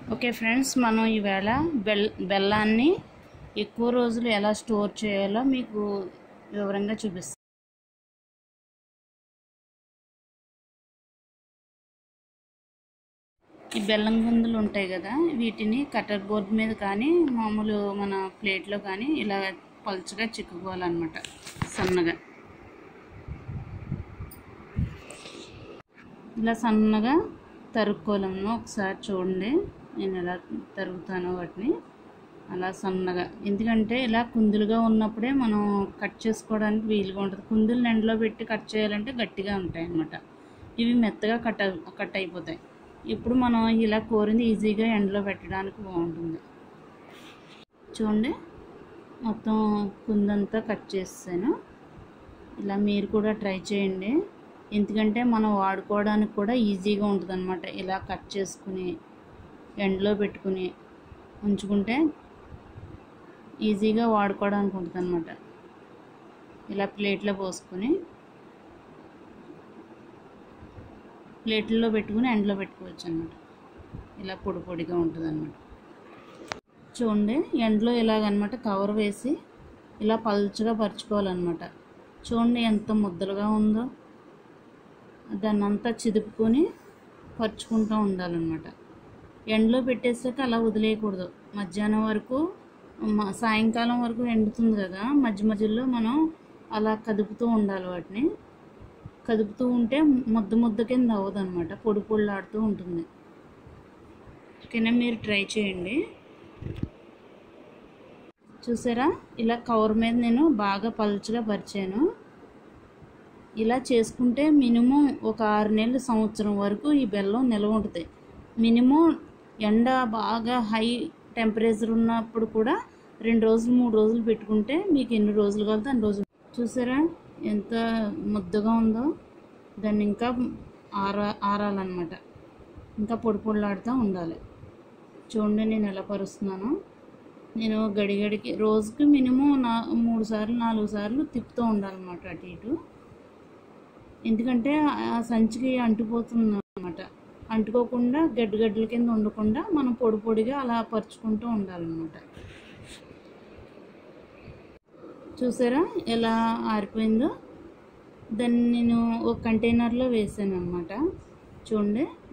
okay friends మనం ఈవేళ bell బెల్లాన్ని ఎక్కువ రోజులు ఎలా స్టోర్ చేయాలో మీకు వివరంగా చూపిస్తాను ఈ బెల్లం గుందులు ఉంటాయి కదా వీటిని కటర్ బోర్డ్ మీద కానీ మామూలు మన ప్లేట్లో కానీ ఇలా పలుచగా చిక్కుకోవాలన్నమాట సన్నగా ఇలా సన్నగా తరుక్కోవాలమ్మా ఒకసారి చూడండి నేను ఎలా తరుగుతానో వాటిని అలా సన్నగా ఎందుకంటే ఇలా కుందులుగా ఉన్నప్పుడే మనం కట్ చేసుకోవడానికి వీలుగా ఉంటుంది కుందులు ఎండలో పెట్టి కట్ చేయాలంటే గట్టిగా ఉంటాయి అన్నమాట ఇవి మెత్తగా కట్ అవ్- కట్ అయిపోతాయి ఇప్పుడు మనం ఇలా కోరింది ఈజీగా ఎండలో పెట్టడానికి బాగుంటుంది చూడండి మొత్తం కుందంతా కట్ చేసాను ఇలా మీరు కూడా ట్రై చేయండి ఎందుకంటే మనం వాడుకోవడానికి కూడా ఈజీగా ఉంటుంది అనమాట ఇలా కట్ చేసుకుని ఎండలో పెట్టుకుని ఉంచుకుంటే ఈజీగా వాడుకోవడానికి ఉంటుంది అనమాట ఇలా ప్లేట్లో పోసుకొని ప్లేట్లో పెట్టుకుని ఎండలో పెట్టుకోవచ్చు అనమాట ఇలా పొడి పొడిగా ఉంటుంది అనమాట చూడండి ఎండలో ఇలాగనమాట కవర్ వేసి ఇలా పలుచగా పరుచుకోవాలన్నమాట చూడండి ఎంత ముద్దలుగా ఉందో దాన్ని అంతా చిదుపుకొని పరుచుకుంటూ ఉండాలన్నమాట ఎండలో పెట్టేసాక అలా వదిలేయకూడదు మధ్యాహ్నం వరకు మ- సాయంకాలం వరకు ఎండుతుంది కదా మధ్య మధ్యలో మనం అలా కదుపుతూ ఉండాలి వాటిని కదుపుతూ ఉంటే ముద్ద ముద్ద కింద అవ్వదు అనమాట పొడి పొడిలాడుతూ ఉంటుంది ఓకేనా మీరు ట్రై చేయండి చూసారా ఇలా కవర్ మీద నేను బాగా పలుచగా పరిచాను ఇలా చేసుకుంటే మినిమం ఒక ఆరు నెలలు సంవత్సరం వరకు ఈ బెల్లం నిల్వ ఉంటుంది మినిమం ఎండ బాగా హై టెంపరేచర్ ఉన్నప్పుడు కూడా రెండు రోజులు మూడు రోజులు పెట్టుకుంటే మీకు ఎన్ని రోజులు కావాలంటే అన్ని రోజులు చూసారా ఎంత ముద్దగా ఉందో దాన్ని ఇంకా ఆరా ఆరాలన్నమాట ఇంకా పొడి పొడిలాడుతూ ఉండాలి చూడండి నేను ఎలా పరుస్తున్నాను నేను గడిగడికి రోజుకి మినిమం నా మూడు సార్లు నాలుగు సార్లు తిప్పుతూ ఉండాలన్నమాట అటు ఇటు ఎందుకంటే ఆ సంచికి అంటుపోతుంది అనమాట అంటుకోకుండా గడ్డి గడ్డల కింద ఉండకుండా మనం పొడి పొడిగా అలా పరుచుకుంటూ ఉండాలన్నమాట చూసారా ఎలా ఆరిపోయిందో దాన్ని నేను ఒక కంటైనర్లో వేసాను అనమాట చూడండి